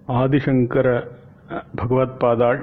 ஆதிசங்கர பகவத் பாதாள்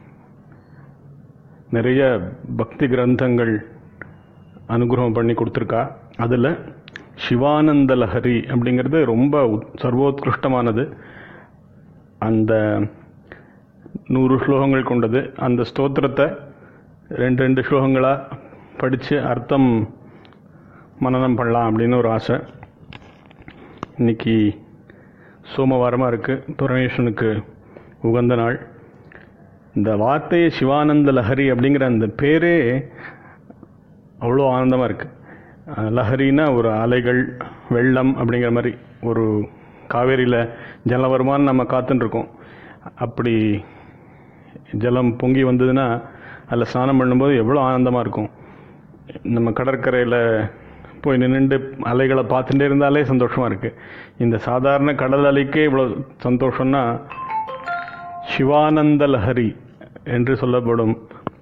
நிறைய பக்தி கிரந்தங்கள் அனுகிரகம் பண்ணி கொடுத்துருக்கா அதில் சிவானந்த லஹரி அப்படிங்கிறது ரொம்ப உத்- சர்வோத்கிருஷ்டமானது அந்த நூறு ஸ்லோகங்கள் கொண்டது அந்த ஸ்தோத்திரத்தை ரெண்டு ரெண்டு ஸ்லோகங்களாக படித்து அர்த்தம் மனனம் பண்ணலாம் அப்படின்னு ஒரு ஆசை இன்னைக்கு சோமவாரமாக இருக்குது பரமேஸ்வரனுக்கு உகந்த நாள் இந்த வார்த்தையை சிவானந்த லஹரி அப்படிங்கிற அந்த பேரே அவ்வளோ ஆனந்தமாக இருக்குது லஹரின்னா ஒரு அலைகள் வெள்ளம் அப்படிங்கிற மாதிரி ஒரு காவேரியில் ஜலம் வருமான்னு நம்ம காத்துன்னு இருக்கோம் அப்படி ஜலம் பொங்கி வந்ததுன்னா அதில் ஸ்நானம் பண்ணும்போது எவ்வளோ ஆனந்தமாக இருக்கும் நம்ம கடற்கரையில் போய் நின்றுட்டு அலைகளை பார்த்துட்டே இருந்தாலே சந்தோஷமாக இருக்குது இந்த சாதாரண கடல் அலைக்கே இவ்வளோ சந்தோஷம்னா சிவானந்த லஹரி என்று சொல்லப்படும்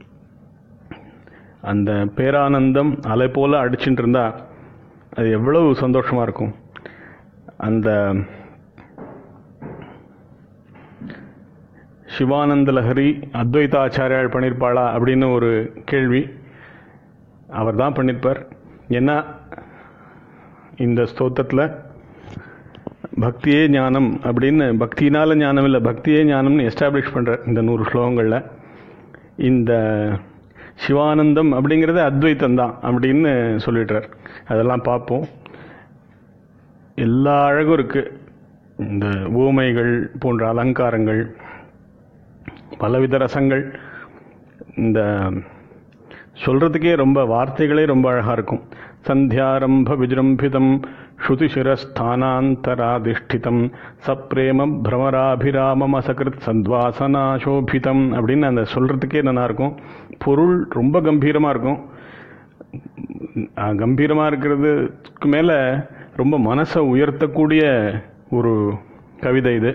அந்த பேரானந்தம் அலை போல அடிச்சுட்டு இருந்தா அது எவ்வளவு சந்தோஷமா இருக்கும் அந்த சிவானந்த லஹரி அத்வைத ஆச்சாரியால் பண்ணியிருப்பாளா அப்படின்னு ஒரு கேள்வி அவர் தான் பண்ணியிருப்பார் ஏன்னா இந்த ஸ்தோத்திரத்தில் பக்தியே ஞானம் அப்படின்னு பக்தியினால ஞானம் இல்லை பக்தியே ஞானம்னு எஸ்டாப்ளிஷ் பண்ணுறார் இந்த நூறு ஸ்லோகங்களில் இந்த சிவானந்தம் அப்படிங்கிறது அத்வைத்தம் தான் அப்படின்னு சொல்லிடுறார் அதெல்லாம் பார்ப்போம் எல்லா அழகும் இருக்குது இந்த ஊமைகள் போன்ற அலங்காரங்கள் பலவித ரசங்கள் இந்த சொல்கிறதுக்கே ரொம்ப வார்த்தைகளே ரொம்ப அழகாக இருக்கும் சந்தியாரம்ப விஜృంభిதம் ஸ்ருதிசிரஸ்தானாந்தராதிஷ்டிதம் சப்ரேம பிரமராபிராமம் அசகிருத் சத்வாசனாசோபிதம் அப்படின்னு அந்த சொல்கிறதுக்கே நல்லா இருக்கும் பொருள் ரொம்ப கம்பீரமாக இருக்கும் கம்பீரமாக இருக்கிறதுக்கு மேலே ரொம்ப மனசை உயர்த்தக்கூடிய ஒரு கவிதை இது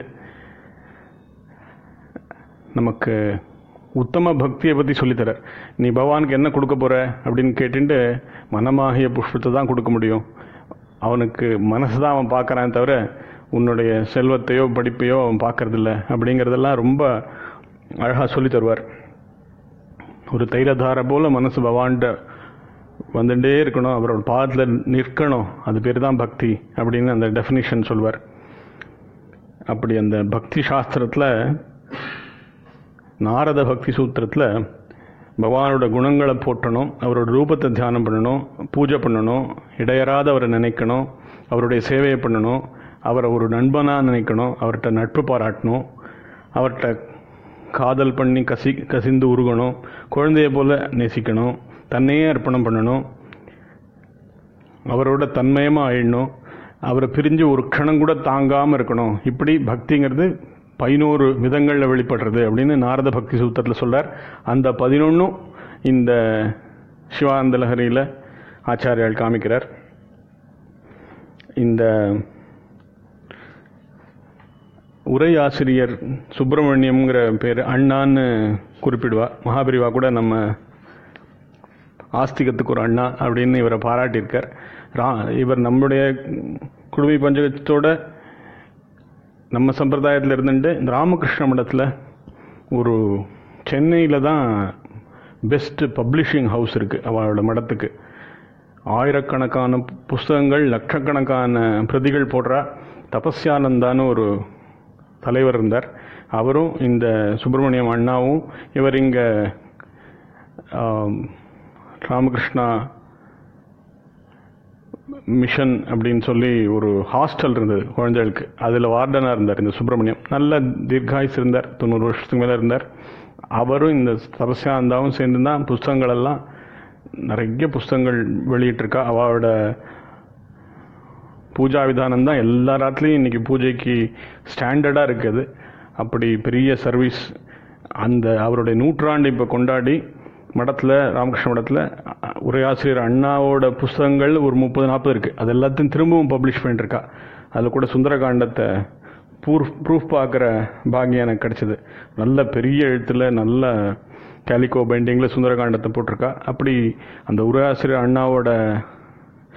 நமக்கு உத்தம பக்தியை பற்றி சொல்லித்தரார் நீ பகவானுக்கு என்ன கொடுக்க போற அப்படின்னு கேட்டுட்டு மனமாகிய புஷ்பத்தை தான் கொடுக்க முடியும் அவனுக்கு மனசு தான் அவன் பார்க்கறான் தவிர உன்னுடைய செல்வத்தையோ படிப்பையோ அவன் பார்க்கறதில்ல அப்படிங்கிறதெல்லாம் ரொம்ப அழகாக சொல்லி தருவார் ஒரு தைலதார போல மனசு பகவான்கிட்ட வந்துட்டே இருக்கணும் அவரோட பாதத்தில் நிற்கணும் அது பேர் தான் பக்தி அப்படின்னு அந்த டெஃபினிஷன் சொல்வார் அப்படி அந்த பக்தி சாஸ்திரத்தில் நாரத பக்தி சூத்திரத்தில் பகவானோட குணங்களை போற்றணும் அவரோட ரூபத்தை தியானம் பண்ணணும் பூஜை பண்ணணும் இடையறாத அவரை நினைக்கணும் அவருடைய சேவையை பண்ணணும் அவரை ஒரு நண்பனாக நினைக்கணும் அவர்கிட்ட நட்பு பாராட்டணும் அவர்கிட்ட காதல் பண்ணி கசி கசிந்து உருகணும் குழந்தைய போல நேசிக்கணும் தன்னையே அர்ப்பணம் பண்ணணும் அவரோட தன்மயமாக ஆயிடணும் அவரை பிரிஞ்சு ஒரு க்ஷணம் கூட தாங்காமல் இருக்கணும் இப்படி பக்திங்கிறது பதினோரு விதங்களில் வெளிப்படுறது அப்படின்னு நாரத பக்தி சூத்திரத்தில் சொல்றார் அந்த பதினொன்றும் இந்த சிவானந்த லஹரியில் ஆச்சாரியால் காமிக்கிறார் இந்த உரை ஆசிரியர் சுப்பிரமணியம்ங்கிற பேர் அண்ணான்னு குறிப்பிடுவா மகாபிரிவா கூட நம்ம ஆஸ்திகத்துக்கு ஒரு அண்ணா அப்படின்னு இவரை பாராட்டியிருக்கார் ரா இவர் நம்முடைய குடுமி பஞ்சகத்தோட நம்ம சம்பிரதாயத்தில் இருந்துட்டு இந்த ராமகிருஷ்ண மடத்தில் ஒரு சென்னையில் தான் பெஸ்ட் பப்ளிஷிங் ஹவுஸ் இருக்குது அவளோட மடத்துக்கு ஆயிரக்கணக்கான புஸ்தகங்கள் லட்சக்கணக்கான பிரதிகள் போடுறா தபஸ்யானந்தான்னு ஒரு தலைவர் இருந்தார் அவரும் இந்த சுப்பிரமணியம் அண்ணாவும் இவர் இங்கே ராமகிருஷ்ணா மிஷன் அப்படின்னு சொல்லி ஒரு ஹாஸ்டல் இருந்தது குழந்தைகளுக்கு அதில் வார்டனாக இருந்தார் இந்த சுப்பிரமணியம் நல்ல தீர்காயுஸ் இருந்தார் தொண்ணூறு வருஷத்துக்கு மேலே இருந்தார் அவரும் இந்த சரஸ்யாந்தாவும் சேர்ந்து தான் புஸ்தகங்கள் எல்லாம் நிறைய புஸ்தகங்கள் வெளியிட்டிருக்கா அவளோட பூஜா விதானம் தான் எல்லா ராத்துலேயும் இன்னைக்கு பூஜைக்கு ஸ்டாண்டர்டாக இருக்குது அப்படி பெரிய சர்வீஸ் அந்த அவருடைய நூற்றாண்டு இப்போ கொண்டாடி மடத்தில் ராமகிருஷ்ண மடத்தில் உரையாசிரியர் அண்ணாவோட புஸ்தகங்கள் ஒரு முப்பது நாற்பது இருக்குது அது எல்லாத்தையும் திரும்பவும் பப்ளிஷ் பண்ணிட்டுருக்கா அதில் கூட சுந்தரகாண்டத்தை ப்ரூஃப் ப்ரூஃப் பார்க்குற பாக்கியம் எனக்கு கிடச்சிது நல்ல பெரிய எழுத்தில் நல்ல கேலிகோ பைண்டிங்கில் சுந்தரகாண்டத்தை போட்டிருக்கா அப்படி அந்த உரையாசிரியர் அண்ணாவோட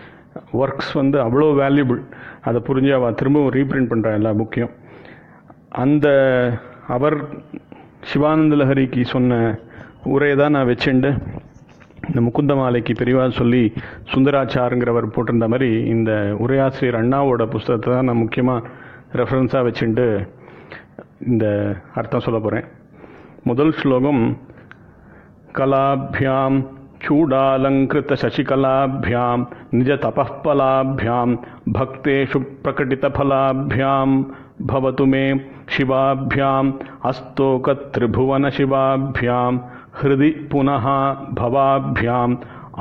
ஒர்க்ஸ் வந்து அவ்வளோ வேல்யூபிள் அதை புரிஞ்சு அவள் திரும்பவும் ரீப்ரிண்ட் பண்ணுறா எல்லா புக்கையும் அந்த அவர் சிவானந்த லஹரிக்கு சொன்ன உரையை தான் நான் வச்சுண்டு இந்த முகுந்த மாலைக்கு பெரியவா சொல்லி சுந்தராச்சாருங்கிறவர் போட்டிருந்த மாதிரி இந்த உரையாசிரியர் அண்ணாவோட புஸ்தகத்தை தான் நான் முக்கியமாக ரெஃபரன்ஸாக வச்சுண்டு இந்த அர்த்தம் சொல்ல போகிறேன் முதல் ஸ்லோகம் கலாபியாம் चूडालङ्कृत शशिकलाभ्यां निजतपःफलाभ्यां भक्तेषु प्रकटितफलाभ्यां भवतु मे शिवाभ्याम् अस्तोकत्रिभुवनशिवाभ्यां हृदि पुनः भवाभ्याम्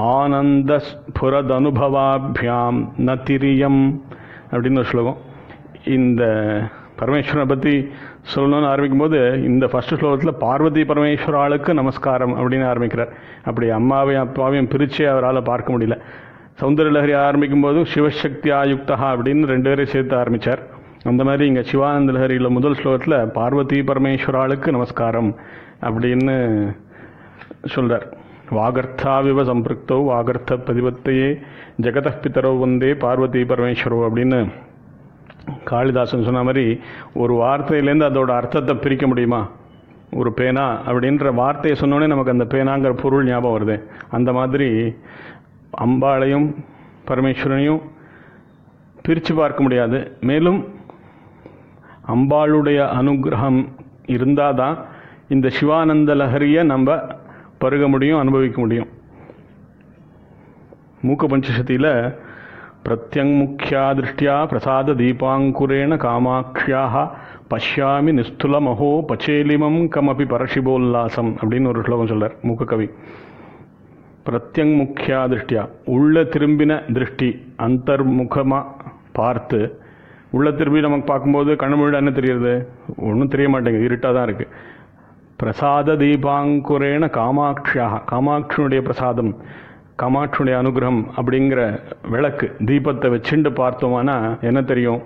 ஆனந்தஸ்புரதனுபவாபியாம் நதிரியம் அப்படின்னு ஒரு ஸ்லோகம் இந்த பரமேஸ்வரனை பற்றி சொல்லணும்னு ஆரம்பிக்கும் போது இந்த ஃபர்ஸ்ட் ஸ்லோகத்தில் பார்வதி பரமேஸ்வராளுக்கு நமஸ்காரம் அப்படின்னு ஆரம்பிக்கிறார் அப்படி அம்மாவையும் அப்பாவையும் பிரித்து அவரால் பார்க்க முடியல சௌந்தர லஹரி ஆரம்பிக்கும் போது சிவசக்தி ஆயுக்தா அப்படின்னு ரெண்டு பேரையும் சேர்த்து ஆரம்பித்தார் அந்த மாதிரி இங்கே சிவானந்த லஹரியில் முதல் ஸ்லோகத்தில் பார்வதி பரமேஸ்வராளுக்கு நமஸ்காரம் அப்படின்னு சொல்கிறார் வாகர்த்தாவிவ சம்பிருக்தோ வாகர்த்த பதிபத்தையே ஜெகத பித்தரோ வந்தே பார்வதி பரமேஸ்வரோ அப்படின்னு காளிதாசன் சொன்ன மாதிரி ஒரு வார்த்தையிலேருந்து அதோட அர்த்தத்தை பிரிக்க முடியுமா ஒரு பேனா அப்படின்ற வார்த்தையை சொன்னோடனே நமக்கு அந்த பேனாங்கிற பொருள் ஞாபகம் வருது அந்த மாதிரி அம்பாளையும் பரமேஸ்வரனையும் பிரித்து பார்க்க முடியாது மேலும் அம்பாளுடைய அனுகிரகம் இருந்தால் தான் இந்த சிவானந்த லஹரியை நம்ம பருக முடியும் அனுபவிக்க முடியும் மூக்க பஞ்சசதியில் பிரத்யங்முख्या दृष्ट्या प्रसाददीपाङ्कुरेण कामाक्ष्याः பஷ்யாமி நிஸ்துலமஹோ பச்சேலிமம் கமபி பரஷிபோல்லாசம் அப்படின்னு ஒரு ஸ்லோகம் சொல்றார் மூக்க கவி பிரத்யங்முख्या திருஷ்டியா உள்ள திரும்பின திருஷ்டி அந்தர்முகமாக பார்த்து உள்ள திரும்பி நமக்கு பார்க்கும்போது கண்ணு முழுட என்ன தெரியுது ஒன்றும் தெரிய மாட்டேங்குது இருட்டாக தான் இருக்குது பிரசாத தீபாங்குரேன காமாட்சியாக காமாட்சியுடைய பிரசாதம் காமாட்சியுடைய அனுகிரகம் அப்படிங்கிற விளக்கு தீபத்தை வச்சுண்டு பார்த்தோமானா என்ன தெரியும்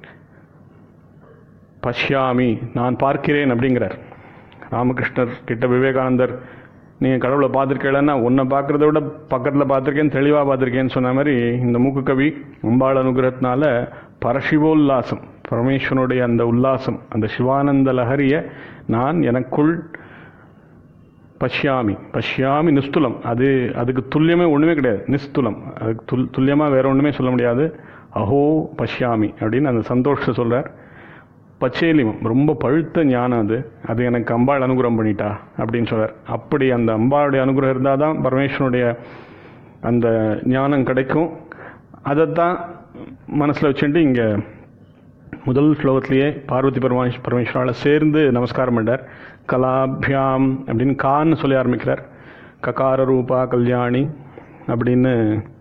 பஷ்யாமி நான் பார்க்கிறேன் அப்படிங்கிறார் ராமகிருஷ்ணர் கிட்ட விவேகானந்தர் நீங்கள் கடவுளை பார்த்துருக்கேன்னா உன்னை பார்க்குறத விட பக்கத்தில் பார்த்துருக்கேன் தெளிவாக பார்த்துருக்கேன்னு சொன்ன மாதிரி இந்த மூக்கு கவி அம்பாள் அனுகிரகத்தினால பரசிவோல்லாசம் பரமேஸ்வரனுடைய அந்த உல்லாசம் அந்த சிவானந்த லஹரியை நான் எனக்குள் பஷ்யாமி பஷ்யாமி நிஸ்துலம் அது அதுக்கு துல்லியமே ஒன்றுமே கிடையாது நிஸ்துலம் அதுக்கு துல் துல்லியமாக வேற ஒன்றுமே சொல்ல முடியாது அஹோ பஷ்யாமி அப்படின்னு அந்த சந்தோஷத்தை சொல்கிறார் பச்சேலிமம் ரொம்ப பழுத்த ஞானம் அது அது எனக்கு அம்பாள் அனுகிரகம் பண்ணிட்டா அப்படின்னு சொல்கிறார் அப்படி அந்த அம்பாளுடைய அனுகிரகம் இருந்தால் தான் பரமேஸ்வரனுடைய அந்த ஞானம் கிடைக்கும் அதைத்தான் மனசில் வச்சுட்டு இங்கே முதல் ஸ்லோகத்திலேயே பார்வதி பரமேஷ் பரமேஸ்வரால சேர்ந்து நமஸ்காரம் பண்ணார் கலாபியாம் அப்படின்னு கான்னு சொல்லி ஆரம்பிக்கிறார் ககார ரூபா கல்யாணி அப்படின்னு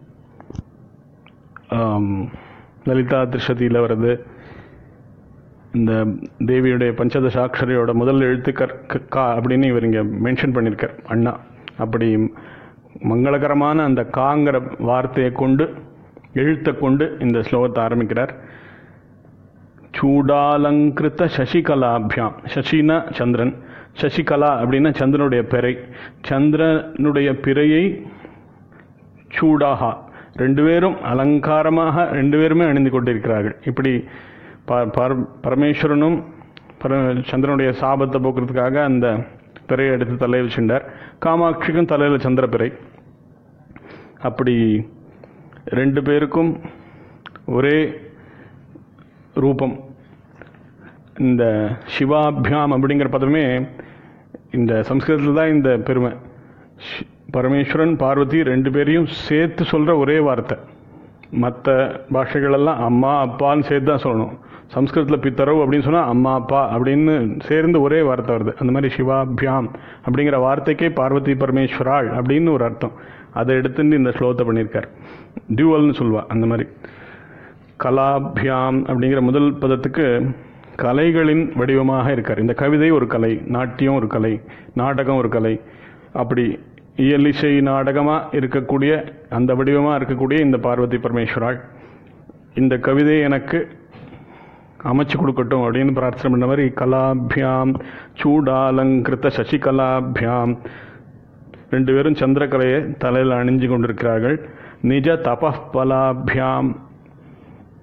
லலிதா திருஷதியில் வருது இந்த தேவியுடைய பஞ்சதசாட்சரையோட முதல் எழுத்து கா அப்படின்னு இவர் இங்கே மென்ஷன் பண்ணியிருக்கார் அண்ணா அப்படி மங்களகரமான அந்த காங்கிற வார்த்தையை கொண்டு எழுத்தை கொண்டு இந்த ஸ்லோகத்தை ஆரம்பிக்கிறார் சூடாலங்கிருத்த சசிகலாபியாம் சசினா சந்திரன் சசிகலா அப்படின்னா சந்திரனுடைய பிறை சந்திரனுடைய பிறையை சூடாகா ரெண்டு பேரும் அலங்காரமாக ரெண்டு பேருமே அணிந்து கொண்டிருக்கிறார்கள் இப்படி பரமேஸ்வரனும் பர சந்திரனுடைய சாபத்தை போக்குறதுக்காக அந்த பிறையை எடுத்து தலையை வச்சுட்டார் காமாட்சிக்கும் தலையில் சந்திர பிறை அப்படி ரெண்டு பேருக்கும் ஒரே ரூபம் இந்த சிவாபியாம் அப்படிங்கிற பதமே இந்த சம்ஸ்கிருதத்தில் தான் இந்த பெருமை பரமேஸ்வரன் பார்வதி ரெண்டு பேரையும் சேர்த்து சொல்கிற ஒரே வார்த்தை மற்ற பாஷைகளெல்லாம் அம்மா அப்பான்னு சேர்த்து தான் சொல்லணும் சம்ஸ்கிருதத்தில் பித்தரவு அப்படின்னு சொன்னால் அம்மா அப்பா அப்படின்னு சேர்ந்து ஒரே வார்த்தை வருது அந்த மாதிரி சிவாபியாம் அப்படிங்கிற வார்த்தைக்கே பார்வதி பரமேஸ்வராள் அப்படின்னு ஒரு அர்த்தம் அதை எடுத்துட்டு இந்த ஸ்லோகத்தை பண்ணியிருக்கார் டியூவல்னு சொல்வா அந்த மாதிரி கலாபியாம் அப்படிங்கிற முதல் பதத்துக்கு கலைகளின் வடிவமாக இருக்கார் இந்த கவிதை ஒரு கலை நாட்டியம் ஒரு கலை நாடகம் ஒரு கலை அப்படி இயலிசை நாடகமாக இருக்கக்கூடிய அந்த வடிவமாக இருக்கக்கூடிய இந்த பார்வதி பரமேஸ்வராள் இந்த கவிதை எனக்கு அமைச்சு கொடுக்கட்டும் அப்படின்னு பிரார்த்தனை பண்ண மாதிரி கலாபியாம் சூடாலங்கிருத்த சசிகலாபியாம் ரெண்டு பேரும் சந்திரகலையை தலையில் அணிஞ்சு கொண்டிருக்கிறார்கள் நிஜ தபலாபியாம்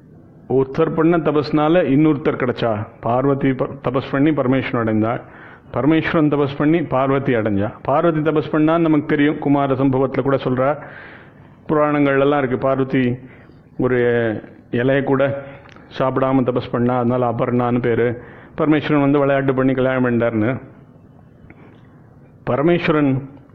ஒருத்தர் பண்ண தபஸ்னால இன்னொருத்தர் கிடைச்சா பார்வதி ப- தபஸ் பண்ணி பரமேஸ்வரன் அடைந்தாள் பரமேஸ்வரன் தபஸ் பண்ணி பார்வதி அடைஞ்சா பார்வதி தபஸ் பண்ணா நமக்கு தெரியும் குமார சம்பவத்தில் கூட சொல்றா புராணங்கள்லாம் இருக்கு பார்வதி ஒரு இலைய கூட சாப்பிடாம தபஸ் பண்ணா அதனால அபர்ணான்னு பேரு பரமேஸ்வரன் வந்து விளையாட்டு பண்ணி கல்யாணம் பண்ணிட்டாருன்னு பரமேஸ்வரன்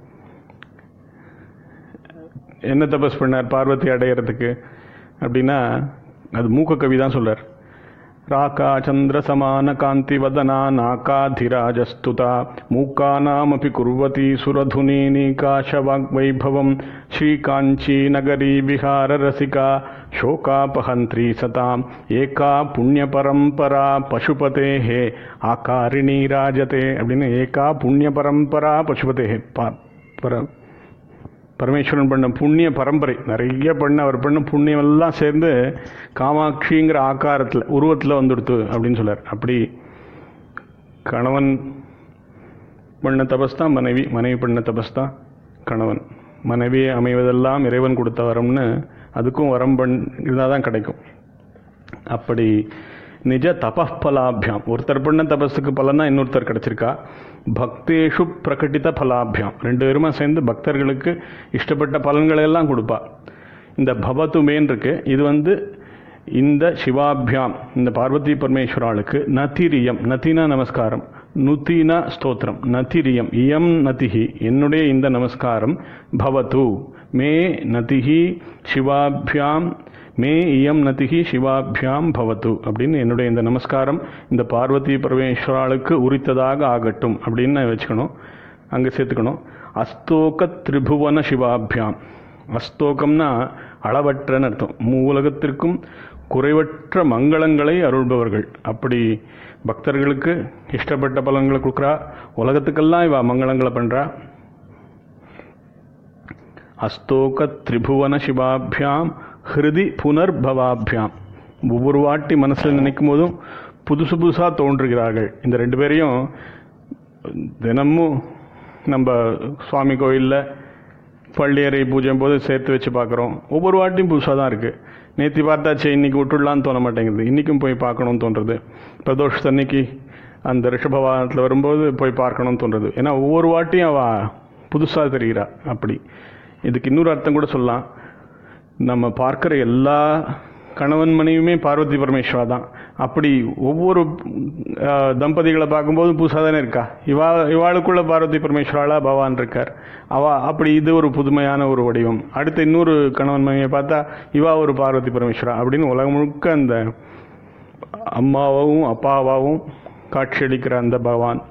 என்ன தபஸ் பண்ணார் பார்வதி அடையிறதுக்கு அப்படின்னா அது மூக்க கவி தான் சொல்றார் ராகா சந்திர சமான காந்தி வதனா நாகாதிராஜஸ்துதா மூக்கானாமபி குர்வதி சுரதுனி நீகாஷ வாக்வைபவம் ஸ்ரீகாஞ்சி நகரி விஹார ரசிகா சோகாபஹந்திரி சதாம் ஏகா புண்ணிய பரம்பரா பசுபதே ஹே ஆகாரிணி ராஜதே அப்படின்னு ஏகா புண்ணிய பரம்பரா பசுபதே ஹே ப- பர பரமேஸ்வரன் பண்ண புண்ணிய பரம்பரை நிறைய பண்ண அவர் பண்ண புண்ணியம் எல்லாம் சேர்ந்து காமாட்சிங்கிற ஆக்காரத்தில் உருவத்தில் வந்துடுத்து அப்படின்னு சொல்லார் அப்படி கணவன் பண்ண தபஸ் தான் மனைவி மனைவி பண்ண தபஸ் தான் கணவன் மனைவி அமைவதெல்லாம் இறைவன் கொடுத்த வரம்னு அதுக்கும் வரம் பண் இருந்தால் தான் கிடைக்கும் அப்படி நிஜ தபஃபலாபியாம் ஒருத்தர் பண்ண தபஸுக்கு பலனா இன்னொருத்தர் கிடைச்சிருக்கா பக்தேஷு பிரகட்டித பலாபியாம் ரெண்டு பேருமா சேர்ந்து பக்தர்களுக்கு இஷ்டப்பட்ட பலன்களை எல்லாம் கொடுப்பா இந்த பவத்துமேன் இருக்கு இது வந்து இந்த சிவாபியாம் இந்த பார்வதி பரமேஸ்வராளுக்கு நதிரியம் நதினா நமஸ்காரம் நுத்தினா ஸ்தோத்திரம் நதிரியம் இயம் நதிஹி என்னுடைய இந்த நமஸ்காரம் பவத்து மே நதிஹி சிவாபியாம் மே இயம் நதிஹி சிவாபியாம் பவத்து அப்படின்னு என்னுடைய இந்த நமஸ்காரம் இந்த பார்வதி பரமேஸ்வராளுக்கு உரித்ததாக ஆகட்டும் அப்படின்னு வச்சுக்கணும் அங்கே சேர்த்துக்கணும் அஸ்தோக திரிபுவன சிவாபியாம் அஸ்தோகம்னா அளவற்றன்னு அர்த்தம் மூலகத்திற்கும் குறைவற்ற மங்களங்களை அருள்பவர்கள் அப்படி பக்தர்களுக்கு இஷ்டப்பட்ட பலன்களை கொடுக்குறா உலகத்துக்கெல்லாம் இவ மங்களங்களை பண்றா அஸ்தோக திரிபுவன சிவாபியாம் ஹிருதி புனர்பவாபியாம் ஒவ்வொரு வாட்டி மனசில் நினைக்கும் போதும் புதுசு புதுசாக தோன்றுகிறார்கள் இந்த ரெண்டு பேரையும் தினமும் நம்ம சுவாமி கோயிலில் பள்ளியறை பூஜை போது சேர்த்து வச்சு பார்க்குறோம் ஒவ்வொரு வாட்டியும் புதுசாக தான் இருக்குது நேற்று பார்த்தாச்சு இன்னைக்கு விட்டுடலான்னு தோண மாட்டேங்குது இன்றைக்கும் போய் பார்க்கணும்னு தோன்றுறது பிரதோஷத்தன்னைக்கு அந்த ரிஷபவாகனத்தில் வரும்போது போய் பார்க்கணும்னு தோன்றுறது ஏன்னா ஒவ்வொரு வாட்டியும் அவ புதுசாக தெரிகிறா அப்படி இதுக்கு இன்னொரு அர்த்தம் கூட சொல்லலாம் நம்ம பார்க்குற எல்லா கணவன் மனைவியுமே பார்வதி பரமேஸ்வரா தான் அப்படி ஒவ்வொரு அஹ், தம்பதிகளை பார்க்கும்போது புதுசாக தானே இருக்கா இவா இவாளுக்குள்ள பார்வதி பரமேஸ்வராளா பகவான் இருக்கார் அவ அப்படி இது ஒரு புதுமையான ஒரு வடிவம் அடுத்து இன்னொரு கணவன் மனைவியை பார்த்தா இவா ஒரு பார்வதி பரமேஸ்வரா அப்படின்னு உலகம் முழுக்க அந்த அம்மாவாவும் அப்பாவாவும் காட்சியளிக்கிற அந்த பகவான்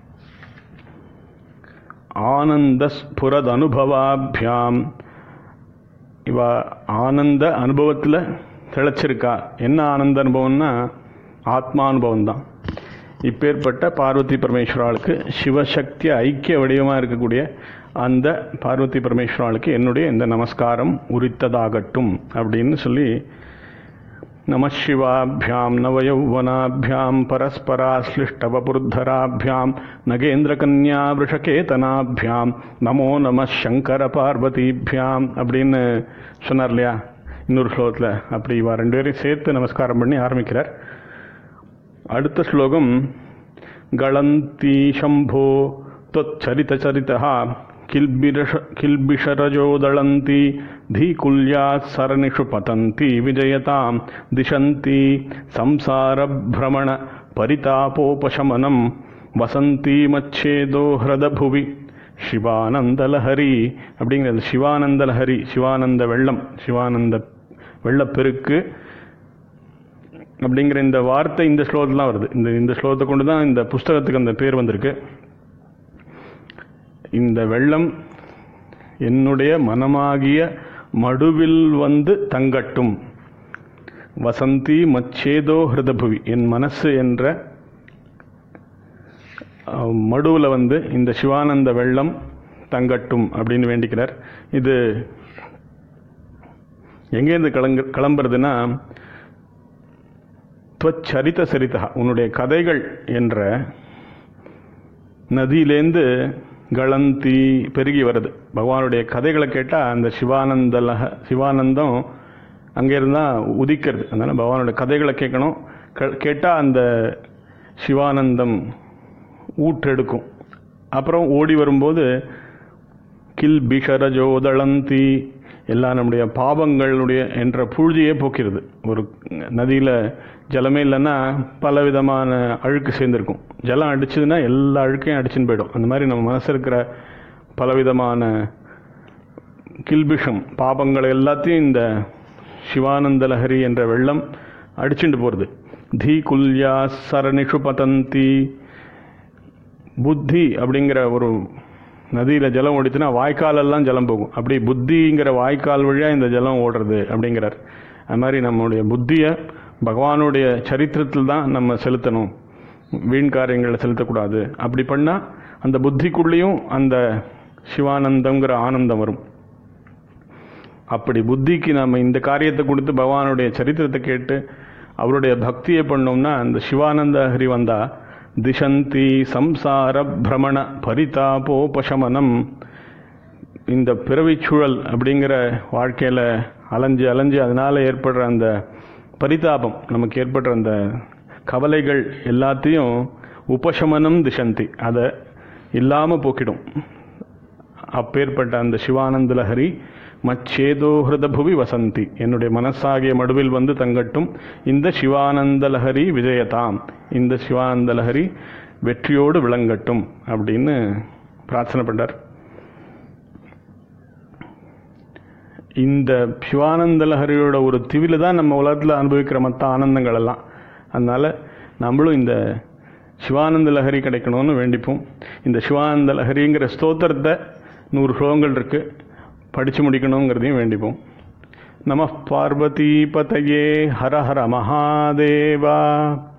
ஆனந்த ஸ்புரத் அனுபவாபியாம் இவ ஆனந்த அனுபவத்தில் திளைச்சிருக்கா என்ன ஆனந்த அனுபவம்னா ஆத்மானுபவம் தான் இப்பேற்பட்ட பார்வதி பரமேஸ்வராளுக்கு சிவசக்தி ஐக்கிய வடிவமாக இருக்கக்கூடிய அந்த பார்வதி பரமேஸ்வராளுக்கு என்னுடைய இந்த நமஸ்காரம் உரித்ததாகட்டும் அப்படின்னு சொல்லி நம சிவாபியாம் நவயௌவனாபியாம் பரஸ்பராஸ்லிஷ்டவபுர்தராபியாம் நகேந்திரகன்யா விஷகேதனாபியாம் நமோ நம சங்கர பார்வதிபியாம் அப்படின்னு சொன்னார் இல்லையா இன்னொரு ஸ்லோகத்தில் அப்படி இவா ரெண்டு பேரையும் சேர்த்து நமஸ்காரம் பண்ணி ஆரம்பிக்கிறார் அடுத்த ஸ்லோகம் களந்தி சம்போ त्वच्चरितचरितः किल्बिरश किल्बिषरजोदळन्ति धीकुल्यात् सरनिषु पतन्ति विजयतां दिशन्ति संसारभ्रमण परितापोपशमनं வசந்தீமச்சேதோ ஹிரதபுவி சிவானந்தலஹரி அப்படிங்கிறது சிவானந்தலஹரி சிவானந்த வெள்ளம் சிவானந்த வெள்ளப்பெருக்கு அப்படிங்கிற இந்த வார்த்தை இந்த ஸ்லோகத்துலாம் வருது இந்த இந்த ஸ்லோகத்தை கொண்டு தான் இந்த புஸ்தகத்துக்கு அந்த பேர் வந்திருக்கு இந்த வெள்ளம் என்னுடைய மனமாகிய மடுவில் வந்து தங்கட்டும் வசந்தி மச்சேதோ ஹிருதபுவி என் மனசு என்ற அஹ், மடுவில் வந்து இந்த சிவானந்த வெள்ளம் தங்கட்டும் அப்படின்னு வேண்டிக்கிறார் இது எங்கேருந்து கிளங்க கிளம்புறதுன்னா துவச்சரித சரிதா உன்னுடைய கதைகள் என்ற நதியிலேந்து கலந்தி பெருகி வருது பகவானுடைய கதைகளை கேட்டால் அந்த சிவானந்த லஹ சிவானந்தம் அங்கே இருந்தால் உதிக்கிறது அதனால் பகவானோட கதைகளை கேட்கணும் கேட்டால் அந்த சிவானந்தம் ஊற்றெடுக்கும் அப்புறம் ஓடி வரும்போது கில் பிஷரஜோதளந்தி எல்லா நம்முடைய பாவங்களுடைய என்ற புழுதியே போக்கிறது ஒரு நதியில் ஜலமே இல்லைன்னா பல விதமான அழுக்கு சேர்ந்துருக்கும் ஜலம் அடிச்சதுன்னா எல்லா அழுக்கையும் அடிச்சுன்னு போயிடும் அந்த மாதிரி நம்ம மனசு இருக்கிற பலவிதமான கில்பிஷம் பாபங்கள் எல்லாத்தையும் இந்த சிவானந்த லஹரி என்ற வெள்ளம் அடிச்சுட்டு போகிறது தீ குல்யா சரணிஷு பதந்தி புத்தி அப்படிங்கிற ஒரு நதியில் ஜலம் ஓடிச்சுன்னா வாய்க்காலெல்லாம் ஜலம் போகும் அப்படி புத்திங்கிற வாய்க்கால் வழியாக இந்த ஜலம் ஓடுறது அப்படிங்கிறார் அது மாதிரி நம்மளுடைய புத்தியை பகவானுடைய சரித்திரத்தில் தான் நம்ம செலுத்தணும் வீண் காரியங்களை செலுத்தக்கூடாது அப்படி பண்ணால் அந்த புத்திக்குள்ளேயும் அந்த சிவானந்தங்கிற ஆனந்தம் வரும் அப்படி புத்திக்கு நாம் இந்த காரியத்தை கொடுத்து பகவானுடைய சரித்திரத்தை கேட்டு அவருடைய பக்தியை பண்ணோம்னா அந்த சிவானந்த ஹரி வந்தா திசந்தி சம்சார பிரமண பரிதாபோபசமனம் இந்த பிறவிச்சூழல் அப்படிங்கிற வாழ்க்கையில் அலைஞ்சு அலைஞ்சு அதனால் ஏற்படுற அந்த பரிதாபம் நமக்கு ஏற்படுற அந்த கவலைகள் எல்லாத்தையும் உபசமனம் திசந்தி அதை இல்லாமல் போக்கிடும் அப்பேற்பட்ட அந்த சிவானந்த லஹரி மச்சேதோ ஹிருதபுவி வசந்தி என்னுடைய மனசாகிய மடுவில் வந்து தங்கட்டும் இந்த சிவானந்த லஹரி விஜயதாம் இந்த சிவானந்த லஹரி வெற்றியோடு விளங்கட்டும் அப்படின்னு பிரார்த்தனை பண்ணார் இந்த சிவானந்த லஹரியோட ஒரு திவில தான் நம்ம உலகத்தில் அனுபவிக்கிற மற்ற ஆனந்தங்கள் எல்லாம் அதனால நம்மளும் இந்த சிவானந்த லஹரி கிடைக்கணும்னு வேண்டிப்போம் இந்த சிவானந்த லஹரிங்கிற ஸ்தோத்திரத்தை நூறு ஸ்லோகங்கள் இருக்கு படித்து முடிக்கணுங்கிறதையும் வேண்டிப்போம் நம பார்வதி பதையே ஹர ஹர மகாதேவா